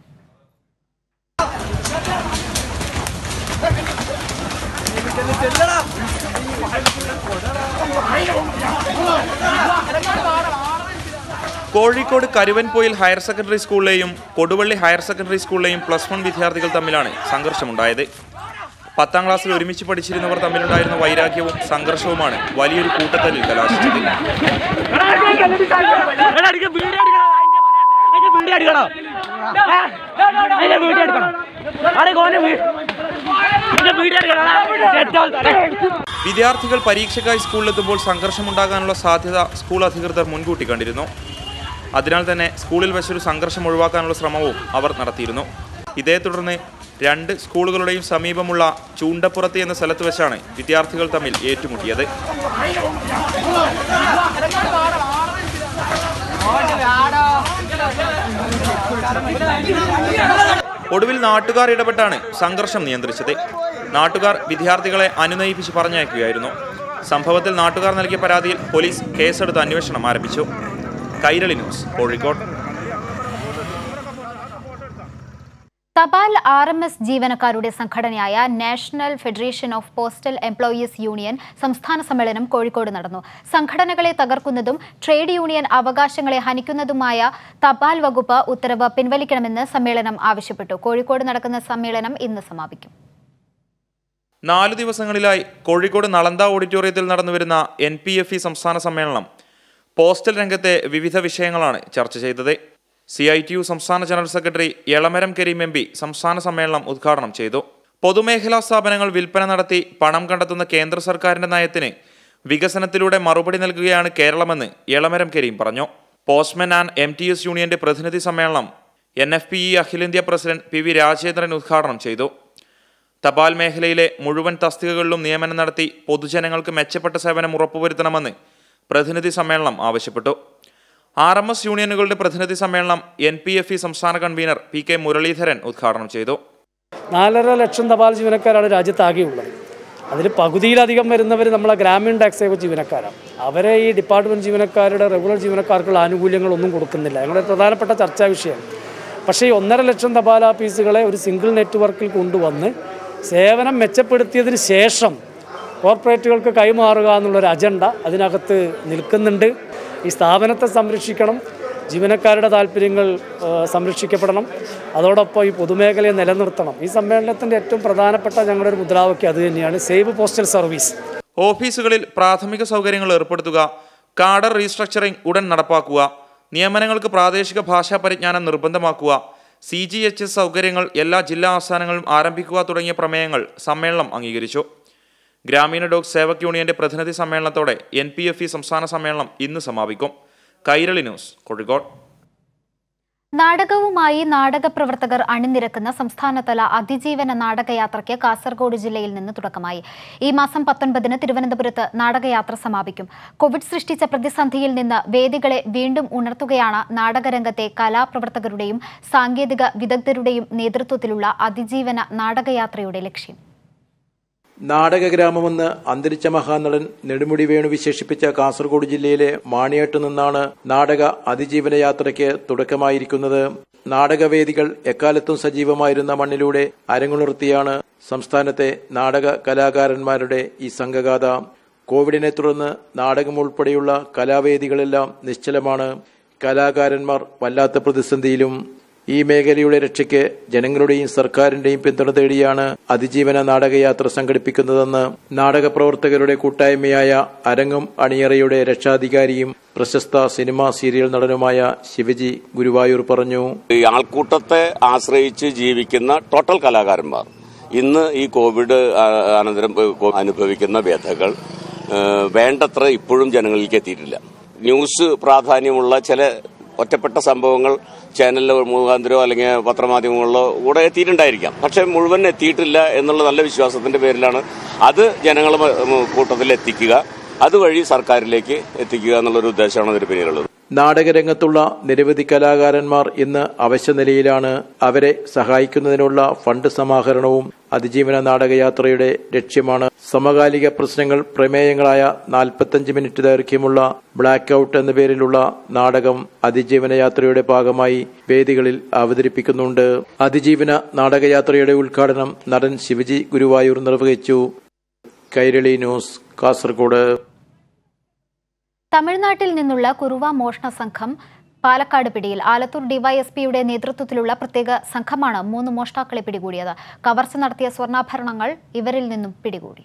കോഴിക്കോട് കരുവൻപോയിൽ ഹയർ സെക്കൻഡറി സ്കൂളിലെയും കൊടുവള്ളി ഹയർ സെക്കൻഡറി സ്കൂളിലെയും പ്ലസ് വൺ വിദ്യാർത്ഥികൾ തമ്മിലാണ് സംഘർഷമുണ്ടായത് പത്താം ക്ലാസ്സിൽ ഒരുമിച്ച് പഠിച്ചിരുന്നവർ തമ്മിലുണ്ടായിരുന്ന വൈരാഗ്യവും സംഘർഷവുമാണ് വലിയൊരു കൂട്ടത്തല്ലിൽ കലാശിച്ചത് വിദ്യാർത്ഥികൾ പരീക്ഷയ്ക്കായി സ്കൂളിലെത്തുമ്പോൾ സംഘർഷമുണ്ടാകാനുള്ള സാധ്യത സ്കൂൾ അധികൃതർ മുൻകൂട്ടി കണ്ടിരുന്നു അതിനാൽ തന്നെ സ്കൂളിൽ വെച്ചൊരു സംഘർഷം ഒഴിവാക്കാനുള്ള ശ്രമവും അവർ നടത്തിയിരുന്നു ഇതേ തുടർന്ന് രണ്ട് സ്കൂളുകളുടെയും സമീപമുള്ള ചൂണ്ടപ്പുറത്ത് എന്ന സ്ഥലത്ത് വെച്ചാണ് വിദ്യാർത്ഥികൾ തമ്മിൽ ഏറ്റുമുട്ടിയത് ഒടുവിൽ നാട്ടുകാർ ഇടപെട്ടാണ് സംഘർഷം നിയന്ത്രിച്ചത് നാട്ടുകാർ വിദ്യാർത്ഥികളെ അനുനയിപ്പിച്ച് പറഞ്ഞയക്കുകയായിരുന്നു സംഭവത്തിൽ നാട്ടുകാർ നൽകിയ പരാതിയിൽ പോലീസ് കേസെടുത്ത് അന്വേഷണം ആരംഭിച്ചു കൈരളി ന്യൂസ് കോഴിക്കോട് തപാൽ ആർ എം എസ് ജീവനക്കാരുടെ സംഘടനയായ national federation of postal employees union സംസ്ഥാന സമ്മേളനം കോഴിക്കോട് നടന്നു സംഘടനകളെ തകർക്കുന്നതും ട്രേഡ് യൂണിയൻ അവകാശങ്ങളെ ഹനിക്കുന്നതുമായ തപാൽ വകുപ്പ് ഉത്തരവ് പിൻവലിക്കണമെന്ന് സമ്മേളനം ആവശ്യപ്പെട്ടു കോഴിക്കോട് നടക്കുന്ന സമ്മേളനം ഇന്ന് സമാപിക്കും നാലു ദിവസങ്ങളിലായി കോഴിക്കോട് നളന്ദ ഓഡിറ്റോറിയത്തിൽ നടന്നുവരുന്ന എൻ പി എഫ് ഇ സംസ്ഥാന സമ്മേളനം പോസ്റ്റൽ രംഗത്തെ വിവിധ വിഷയങ്ങളാണ് ചർച്ച ചെയ്തത് സി ഐ ടി യു സംസ്ഥാന general secretary Elamaram Kareem M P സംസ്ഥാന സമ്മേളനം ഉദ്ഘാടനം ചെയ്തു പൊതുമേഖലാ സ്ഥാപനങ്ങൾ വിൽപ്പന നടത്തി പണം കണ്ടെത്തുന്ന കേന്ദ്ര സർക്കാരിന്റെ നയത്തിന് വികസനത്തിലൂടെ മറുപടി നൽകുകയാണ് കേരളമെന്ന് എളമരം കരീം പറഞ്ഞു postmen and M T S യൂണിയന്റെ പ്രതിനിധി സമ്മേളനം എൻ എഫ് പി ഇ അഖിലേന്ത്യാ പ്രസിഡന്റ് പി വി രാജേന്ദ്രൻ ഉദ്ഘാടനം ചെയ്തു തപാൽ മേഖലയിലെ മുഴുവൻ തസ്തികകളിലും നിയമനം നടത്തി പൊതുജനങ്ങൾക്ക് മെച്ചപ്പെട്ട സേവനം ഉറപ്പുവരുത്തണമെന്ന് പ്രതിനിധി സമ്മേളനം ആവശ്യപ്പെട്ടു ആർ എം എസ് യൂണിയനുകളുടെ പ്രതിനിധി സമ്മേളനം എൻ പി എഫ് ഇ സംസ്ഥാന കൺവീനർ പി കെ മുരളീധരൻ ഉദ്ഘാടനം ചെയ്തു നാലര ലക്ഷം തപാൽ ജീവനക്കാരാണ് രാജ്യത്താകെയുള്ളത് അതിൽ പകുതിയിലധികം വരുന്നവർ നമ്മളെ ഗ്രാമീൺ ടാക്സ് സേവ ജീവനക്കാരാണ് അവരെ ഈ ഡിപ്പാർട്ട്മെൻറ്റ് ജീവനക്കാരുടെ റെഗുലർ ജീവനക്കാർക്കുള്ള ആനുകൂല്യങ്ങളൊന്നും കൊടുക്കുന്നില്ല ഞങ്ങളുടെ പ്രധാനപ്പെട്ട ചർച്ചാ വിഷയം പക്ഷേ ഈ ഒന്നര ലക്ഷം തപാൽ ഓഫീസുകളെ ഒരു സിംഗിൾ നെറ്റ്വർക്കിൽ കൊണ്ടുവന്ന് സേവനം മെച്ചപ്പെടുത്തിയതിന് ശേഷം കോർപ്പറേറ്റുകൾക്ക് കൈമാറുക എന്നുള്ളൊരു അജണ്ട അതിനകത്ത് നിൽക്കുന്നുണ്ട് ഈ സ്ഥാപനത്തെ സംരക്ഷിക്കണം ജീവനക്കാരുടെ താല്പര്യങ്ങൾ ആ, സംരക്ഷിക്കപ്പെടണം അതോടൊപ്പം ഈ പൊതുമേഖലയെ നിലനിർത്തണം ഈ സമ്മേളനത്തിൻ്റെ ഏറ്റവും പ്രധാനപ്പെട്ട ഞങ്ങളുടെ ഒരു മുദ്രാവാക്യം അത് തന്നെയാണ് സേവ് പോസ്റ്റൽ സർവീസ് ഓഫീസുകളിൽ പ്രാഥമിക സൗകര്യങ്ങൾ ഏർപ്പെടുത്തുക കാഡർ റീസ്ട്രക്ചറിംഗ് ഉടൻ നടപ്പാക്കുക നിയമനങ്ങൾക്ക് പ്രാദേശിക ഭാഷാ പരിജ്ഞാനം നിർബന്ധമാക്കുക സി ജി എച്ച് എസ് സൗകര്യങ്ങൾ എല്ലാ ജില്ലാ ആസ്ഥാനങ്ങളിലും ആരംഭിക്കുക തുടങ്ങിയ പ്രമേയങ്ങൾ സമ്മേളനം അംഗീകരിച്ചു ഗ്രാമീണ ഡോഗ് സേവക് യൂണിയന്റെ പ്രതിനിധി സമ്മേളനത്തോടെ എൻ പി എഫ് ഇ സംസ്ഥാന സമ്മേളനം ഇന്ന് സമാപിക്കും കൈരളി ന്യൂസ് കോഴിക്കോട് നാടകവുമായി നാടക പ്രവർത്തകർ അണിനിരക്കുന്ന സംസ്ഥാനതല അതിജീവന നാടകയാത്രയ്ക്ക് കാസർഗോഡ് ജില്ലയിൽ നിന്ന് തുടക്കമായി ഈ മാസം പത്തൊൻപതിന് തിരുവനന്തപുരത്ത് നാടകയാത്ര സമാപിക്കും കോവിഡ് സൃഷ്ടിച്ച പ്രതിസന്ധിയിൽ നിന്ന് വേദികളെ വീണ്ടും ഉണർത്തുകയാണ് നാടകരംഗത്തെ കലാപ്രവർത്തകരുടെയും സാങ്കേതിക വിദഗ്ധരുടെയും നേതൃത്വത്തിലുള്ള അതിജീവന നാടകയാത്രയുടെ ലക്ഷ്യം നാടകഗ്രാമമെന്ന് അന്തരിച്ച മഹാനടൻ നെടുമുടി വേണു വിശേഷിപ്പിച്ച കാസർഗോഡ് ജില്ലയിലെ മാണിയാട്ട് നിന്നാണ് നാടക അതിജീവന യാത്രയ്ക്ക് തുടക്കമായിരിക്കുന്നത് നാടകവേദികൾ എക്കാലത്തും സജീവമായിരുന്ന മണ്ണിലൂടെ അരങ്ങുണർത്തിയാണ് സംസ്ഥാനത്തെ നാടക കലാകാരന്മാരുടെ ഈ സംഘഗാഥ കോവിഡിനെ തുടർന്ന് നാടകം ഉൾപ്പെടെയുള്ള കലാവേദികളെല്ലാം നിശ്ചലമാണ് കലാകാരന്മാർ വല്ലാത്ത പ്രതിസന്ധിയിലും ഈ മേഖലയുടെ രക്ഷയ്ക്ക് ജനങ്ങളുടെയും സർക്കാരിന്റെയും പിന്തുണ തേടിയാണ് അതിജീവന നാടകയാത്ര സംഘടിപ്പിക്കുന്നതെന്ന് നാടക പ്രവർത്തകരുടെ കൂട്ടായ്മയായ അരങ്ങും അണിയറയുടെ രക്ഷാധികാരിയും പ്രശസ്ത സിനിമാ സീരിയൽ നടനുമായ ശിവജി ഗുരുവായൂർ പറഞ്ഞു ഈ ആൾക്കൂട്ടത്തെ ആശ്രയിച്ച് ജീവിക്കുന്ന ടോട്ടൽ കലാകാരന്മാർ ഇന്ന് ഈ കോവിഡ് ആ, അനന്തരം ഏ, കോ- അനുഭവിക്കുന്ന വ്യഥകൾ ഏ, വേണ്ടത്ര ഇപ്പോഴും ജനങ്ങളിലേക്ക് എത്തിയിട്ടില്ല ന്യൂസ് പ്രാധാന്യമുള്ള ചില ഒറ്റപ്പെട്ട സംഭവങ്ങൾ ചാനലിലോ മുഖാന്തരോ അല്ലെങ്കിൽ പത്രമാധ്യമങ്ങളിലോ കൂടെ എത്തിയിട്ടുണ്ടായിരിക്കാം പക്ഷെ മുഴുവൻ എത്തിയിട്ടില്ല എന്നുള്ള നല്ല വിശ്വാസത്തിന്റെ പേരിലാണ് അത് ജനങ്ങളെ മ- മ- കൂട്ടത്തിൽ എത്തിക്കുക അതുവഴി സർക്കാരിലേക്ക് എത്തിക്കുക എന്നുള്ളൊരു ഉദ്ദേശമാണ് അതിന് പിന്നിലുള്ളത് നാടകരംഗത്തുള്ള നിരവധി കലാകാരന്മാർ ഇന്ന് അവശ്യനിലയിലാണ് അവരെ സഹായിക്കുന്നതിനുള്ള ഫണ്ട് സമാഹരണവും അതിജീവന നാടകയാത്രയുടെ ലക്ഷ്യമാണ് സമകാലിക പ്രശ്നങ്ങൾ പ്രമേയങ്ങളായ നാൽപ്പത്തഞ്ച് മിനിറ്റ് ദൈർഘ്യമുള്ള ബ്ലാക്ക് ഔട്ട് എന്ന പേരിലുള്ള നാടകം അതിജീവന യാത്രയുടെ ഭാഗമായി വേദികളിൽ അവതരിപ്പിക്കുന്നുണ്ട് അതിജീവന നാടകയാത്രയുടെ ഉദ്ഘാടനം നടൻ ശിവജി ഗുരുവായൂർ നിർവഹിച്ചു കൈരളി ന്യൂസ് കാസർഗോഡ് തമിഴ്നാട്ടിൽ നിന്നുള്ള കുറുവ മോഷണ സംഘം പാലക്കാട് പിടിയിൽ ആലത്തൂർ ഡിവൈഎസ്പിയുടെ നേതൃത്വത്തിലുള്ള പ്രത്യേക സംഘമാണ് മൂന്ന് മോഷ്ടാക്കളെ പിടികൂടിയത് കവർച്ച നടത്തിയ സ്വർണ്ണാഭരണങ്ങൾ ഇവരിൽ നിന്നും പിടികൂടി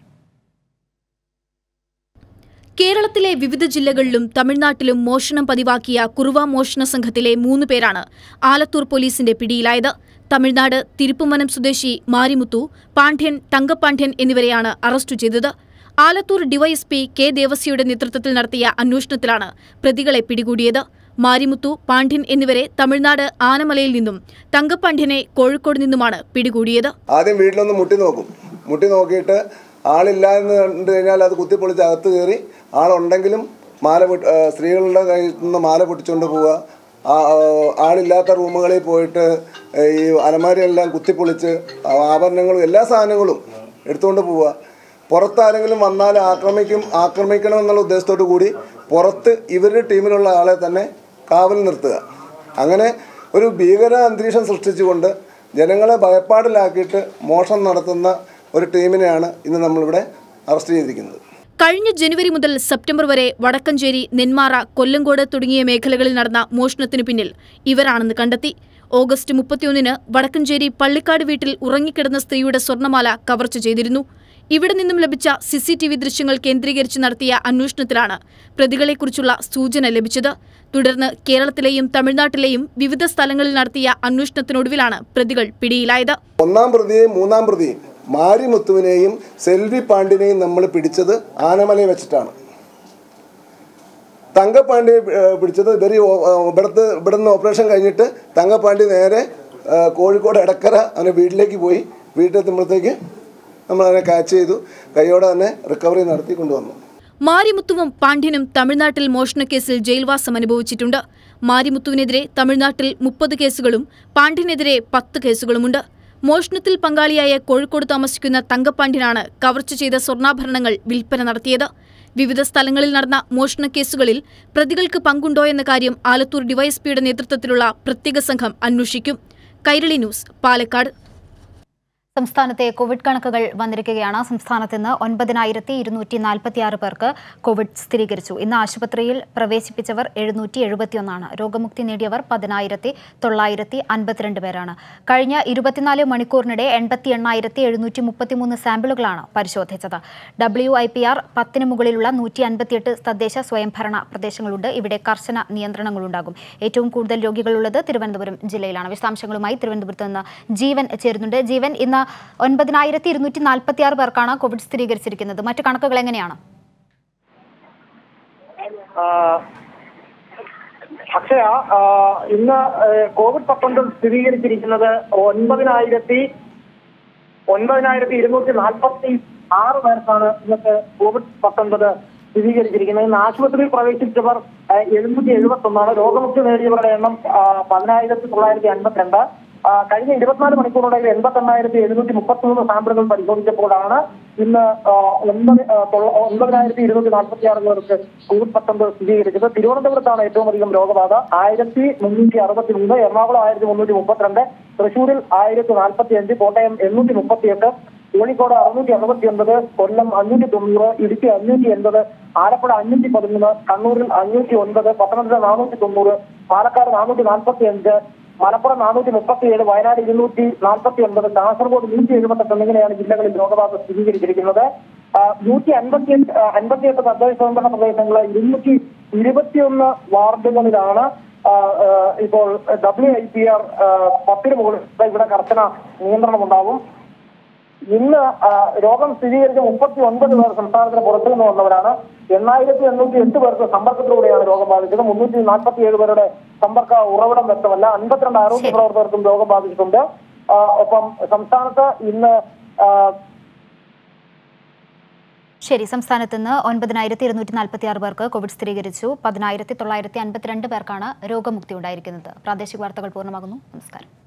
കേരളത്തിലെ വിവിധ ജില്ലകളിലും തമിഴ്നാട്ടിലും മോഷണം പതിവാക്കിയ കുറുവ മോഷണ സംഘത്തിലെ മൂന്ന് പേരാണ് ആലത്തൂർ പോലീസിന്റെ പിടിയിലായത് തമിഴ്നാട് തിരുപ്പുമനം സ്വദേശി മാരിമുത്തു പാണ്ഡ്യൻ തങ്കപ്പാണ്ഡ്യൻ എന്നിവരെയാണ് അറസ്റ്റ് ചെയ്തത് ആലത്തൂർ ഡിവൈഎസ്പി കെ ദേവസ്യയുടെ നേതൃത്വത്തിൽ നടത്തിയ അന്വേഷണത്തിലാണ് പ്രതികളെ പിടികൂടിയത് മാരിമുത്തു പാണ്ഡ്യൻ എന്നിവരെ തമിഴ്നാട് ആനമലയിൽ നിന്നും തങ്കപ്പാണ്ഡ്യനെ കോഴിക്കോട് നിന്നുമാണ് പിടികൂടിയത് ആദ്യം വീട്ടിലൊന്ന് മുട്ടി നോക്കും മുട്ടി നോക്കിയിട്ട് ആളില്ല എന്ന് കണ്ടു കഴിഞ്ഞാൽ അത് കുത്തിപ്പൊളിച്ച് അകത്ത് കയറി ആളുണ്ടെങ്കിലും മാല പൊട്ടി ആ, സ്ത്രീകളുടെ കയ്യിൽ നിന്ന് മാല പൊട്ടിച്ചുകൊണ്ട് പോവുക ആ, ആ, ആളില്ലാത്ത റൂമുകളിൽ പോയിട്ട് ഈ അലമാരിയെല്ലാം കുത്തിപ്പൊളിച്ച് ആഭരണങ്ങളും എല്ലാ സാധനങ്ങളും എടുത്തുകൊണ്ട് പോവുക പുറത്താരെങ്കിലും വന്നാൽ ആക്രമിക്കും ആക്രമിക്കണം എന്നുള്ള ഉദ്ദേശത്തോടു കൂടി പുറത്ത് ഇവരുടെ ടീമിലുള്ള ആളെ തന്നെ കാവൽ നിർത്തുക അങ്ങനെ ഒരു ഭീകര അന്തരീക്ഷം സൃഷ്ടിച്ചുകൊണ്ട് ജനങ്ങളെ ഭയപ്പാടിലാക്കിയിട്ട് മോഷണം നടത്തുന്ന ഒരു ടീമിനെയാണ് ഇന്ന് നമ്മളിവിടെ അറസ്റ്റ് ചെയ്തിരിക്കുന്നത് കഴിഞ്ഞ ജനുവരി മുതൽ സെപ്റ്റംബർ വരെ വടക്കഞ്ചേരി നെന്മാറ കൊല്ലങ്കോട് തുടങ്ങിയ മേഖലകളിൽ നടന്ന മോഷണത്തിനു പിന്നിൽ ഇവരാണെന്ന് കണ്ടെത്തി ഓഗസ്റ്റ് മുപ്പത്തിയൊന്നിന് വടക്കഞ്ചേരി പള്ളിക്കാട് വീട്ടിൽ ഉറങ്ങിക്കിടന്ന സ്ത്രീയുടെ സ്വർണ്ണമാല കവർച്ച ചെയ്തിരുന്നു ഇവിടെ നിന്നും ലഭിച്ച സിസിടിവി ദൃശ്യങ്ങൾ കേന്ദ്രീകരിച്ച് നടത്തിയ അന്വേഷണത്തിലാണ് പ്രതികളെക്കുറിച്ചുള്ള സൂചന ലഭിച്ചത് തുടർന്ന് കേരളത്തിലെയും തമിഴ്നാട്ടിലെയും വിവിധ സ്ഥലങ്ങളിൽ നടത്തിയ അന്വേഷണത്തിനൊടുവിലാണ് പ്രതികൾ പിടിയിലായത് ഒന്നാം പ്രതിയെയും മൂന്നാം പ്രതിയും മാരിമുത്തുവിനെയും സെൽവി പാണ്ഡ്യനെയും നമ്മൾ പിടിച്ചത് ആനമലയിൽ വെച്ചിട്ടാണ് തങ്കപ്പാണ്ഡ്യയെ ഏഹ്, പിടിച്ചത് ഇവർ ഇവിടുത്തെ ഇവിടുന്ന് ഓപ്പറേഷൻ കഴിഞ്ഞിട്ട് തങ്കപ്പാണ്ഡ്യ നേരെ ഏഹ്, കോഴിക്കോട് എടക്കര അവനെ വീട്ടിലേക്ക് പോയി വീട്ടിലെത്തുമ്പോഴത്തേക്ക് നമ്മൾ അവനെ കാച്ച് ചെയ്തു കൈയോടെ തന്നെ റിക്കവറി നടത്തി കൊണ്ടുവന്നു മാരിമുത്തുവും പാണ്ഡ്യനും തമിഴ്നാട്ടിൽ മോഷണക്കേസിൽ ജയിൽവാസം അനുഭവിച്ചിട്ടുണ്ട് മാരിമുത്തുവിനെതിരെ തമിഴ്നാട്ടിൽ മുപ്പത് കേസുകളും പാണ്ഡ്യനെതിരെ പത്ത് കേസുകളുമുണ്ട് മോഷണത്തിൽ പങ്കാളിയായ കോഴിക്കോട് താമസിക്കുന്ന തങ്കപ്പാണ്ഡ്യനാണ് കവർച്ച ചെയ്ത സ്വർണ്ണാഭരണങ്ങൾ വിൽപ്പന നടത്തിയത് വിവിധ സ്ഥലങ്ങളിൽ നടന്ന മോഷണക്കേസുകളിൽ പ്രതികൾക്ക് പങ്കുണ്ടോ എന്ന കാര്യം ആലത്തൂർ ഡിവൈഎസ്പിയുടെ നേതൃത്വത്തിലുള്ള പ്രത്യേക സംഘം അന്വേഷിക്കും കൈരളി ന്യൂസ് പാലക്കാട് സംസ്ഥാനത്തെ കോവിഡ് കണക്കുകൾ വന്നിരിക്കുകയാണ് സംസ്ഥാനത്ത് ഇന്ന് ഒൻപതിനായിരത്തി ഇരുന്നൂറ്റി നാൽപ്പത്തിയാറ് പേർക്ക് കോവിഡ് സ്ഥിരീകരിച്ചു ഇന്ന് ആശുപത്രിയിൽ പ്രവേശിപ്പിച്ചവർ എഴുന്നൂറ്റി എഴുപത്തിയൊന്നാണ് രോഗമുക്തി നേടിയവർ പതിനായിരത്തി തൊള്ളായിരത്തി അൻപത്തിരണ്ട് പേരാണ് കഴിഞ്ഞ ഇരുപത്തിനാല് മണിക്കൂറിനിടെ എൺപത്തി എണ്ണായിരത്തി എഴുന്നൂറ്റി മുപ്പത്തിമൂന്ന് സാമ്പിളുകളാണ് പരിശോധിച്ചത് ഡബ്ല്യു ഐ പി ആർ പത്തിന് മുകളിലുള്ള നൂറ്റി അൻപത്തിയെട്ട് തദ്ദേശ സ്വയംഭരണ പ്രദേശങ്ങളുണ്ട് ഇവിടെ കർശന നിയന്ത്രണങ്ങളുണ്ടാകും ഏറ്റവും കൂടുതൽ രോഗികളുള്ളത് തിരുവനന്തപുരം ജില്ലയിലാണ് വിശദാംശങ്ങളുമായി തിരുവനന്തപുരത്ത് നിന്ന് ജീവൻ ചേരുന്നുണ്ട് ജീവൻ ഇന്ന് ഒൻപതിനായിരത്തി ഇരുന്നൂറ്റി നാൽപ്പത്തി ആറ് പേർക്കാണ് കോവിഡ് സ്ഥിരീകരിച്ചിരിക്കുന്നത് മറ്റു കണക്കുകൾ എങ്ങനെയാണ് അക്ഷയ ആ, ഇന്ന് ഏഹ്, കോവിഡ് പത്തൊൻപത് സ്ഥിരീകരിച്ചിരിക്കുന്നത് ഒൻപതിനായിരത്തി ഒൻപതിനായിരത്തി ഇരുന്നൂറ്റി നാൽപ്പത്തി ആറ് പേർക്കാണ് ഇന്നത്തെ കോവിഡ് പത്തൊൻപത് സ്ഥിരീകരിച്ചിരിക്കുന്നത് ഇന്ന് ആശുപത്രിയിൽ പ്രവേശിച്ചവർ എഴുന്നൂറ്റി എഴുപത്തി ഒന്നാണ് രോഗമുക്തി നേടിയവരുടെ എണ്ണം ആ, പതിനായിരത്തി തൊള്ളായിരത്തി അൻപത്തിരണ്ട് ആ, കഴിഞ്ഞ ഇരുപത്തിനാല് മണിക്കൂറിനിടയിൽ എൺപത്തി എണ്ണായിരത്തി എഴുന്നൂറ്റി മുപ്പത്തി മൂന്ന് സാമ്പിളുകൾ പരിശോധിച്ചപ്പോഴാണ് ഇന്ന് ആ, ഒൻപത് ആ, തൊള്ള- ഒൻപതിനായിരത്തി ഇരുന്നൂറ്റി നാൽപ്പത്തി ആറ് പേർക്ക് കോവിഡ് പത്തൊമ്പത് സ്ഥിരീകരിച്ചത് തിരുവനന്തപുരത്താണ് ഏറ്റവും അധികം രോഗബാധ ആയിരത്തി മുന്നൂറ്റി അറുപത്തി മൂന്ന് എറണാകുളം ആയിരത്തി മുന്നൂറ്റി മുപ്പത്തിരണ്ട് തൃശൂരിൽ ആയിരത്തി നാൽപ്പത്തി അഞ്ച് കോട്ടയം എണ്ണൂറ്റി മുപ്പത്തി എട്ട് കോഴിക്കോട് അറുന്നൂറ്റി അറുപത്തി ഒൻപത് കൊല്ലം അഞ്ഞൂറ്റി തൊണ്ണൂറ് ഇടുക്കി അഞ്ഞൂറ്റി എൺപത് ആലപ്പുഴ അഞ്ഞൂറ്റി പതിമൂന്ന് കണ്ണൂരിൽ അഞ്ഞൂറ്റി ഒൻപത് പത്തനംതിട്ട നാനൂറ്റി തൊണ്ണൂറ് പാലക്കാട് നാനൂറ്റി നാൽപ്പത്തി അഞ്ച് മലപ്പുറം നാനൂറ്റി മുപ്പത്തി ഏഴ് വയനാട് ഇരുന്നൂറ്റി നാൽപ്പത്തി ഒൻപത് കാസർഗോഡ് നൂറ്റി എഴുപത്തെട്ട് എന്നിങ്ങനെയാണ് ജില്ലകളിൽ രോഗബാധ സ്ഥിരീകരിച്ചിരിക്കുന്നത് ആ, നൂറ്റി അൻപത്തി അൻപത്തിയെട്ട് തദ്ദേശ സ്വയംഭരണ പ്രദേശങ്ങളിലെ ഇരുന്നൂറ്റി ഇരുപത്തിയൊന്ന് വാർഡുകളിലാണ് ആ, ആ, ഇപ്പോൾ ഡബ്ല്യു ഐ പി ആർ പത്തിന് മുകളിൽ ഇവിടെ കർശന നിയന്ത്രണം ഉണ്ടാവും ഇന്ന് ആ, രോഗം സ്ഥിരീകരിച്ച മുപ്പത്തി ഒൻപത് പേർ സംസ്ഥാനത്തിന് പുറത്തു നിന്ന് വന്നവരാണ് എണ്ണായിരത്തി എണ്ണൂറ്റി എട്ട് പേർക്ക് സമ്പർക്കത്തിലൂടെയാണ് രോഗം ബാധിച്ചത് മുന്നൂറ്റി നാൽപ്പത്തി ഏഴ് പേരുടെ സമ്പർക്ക ഉറവിടം വ്യക്തമല്ല അൻപത്തിരണ്ട് ആരോഗ്യ പ്രവർത്തകർക്കും രോഗം ബാധിച്ചിട്ടുണ്ട് ആ, ഒപ്പം സംസ്ഥാനത്ത് ഇന്ന് ആ, ശരി സംസ്ഥാനത്ത് നിന്ന് ഒൻപതിനായിരത്തി ഇരുന്നൂറ്റി നാൽപ്പത്തി ആറ് പേർക്ക് കോവിഡ് സ്ഥിരീകരിച്ചു പതിനായിരത്തി തൊള്ളായിരത്തി അൻപത്തിരണ്ട് പേർക്കാണ് രോഗമുക്തി ഉണ്ടായിരിക്കുന്നത് പ്രാദേശിക വാർത്തകൾ പൂർണ്ണമാകുന്നു നമസ്കാരം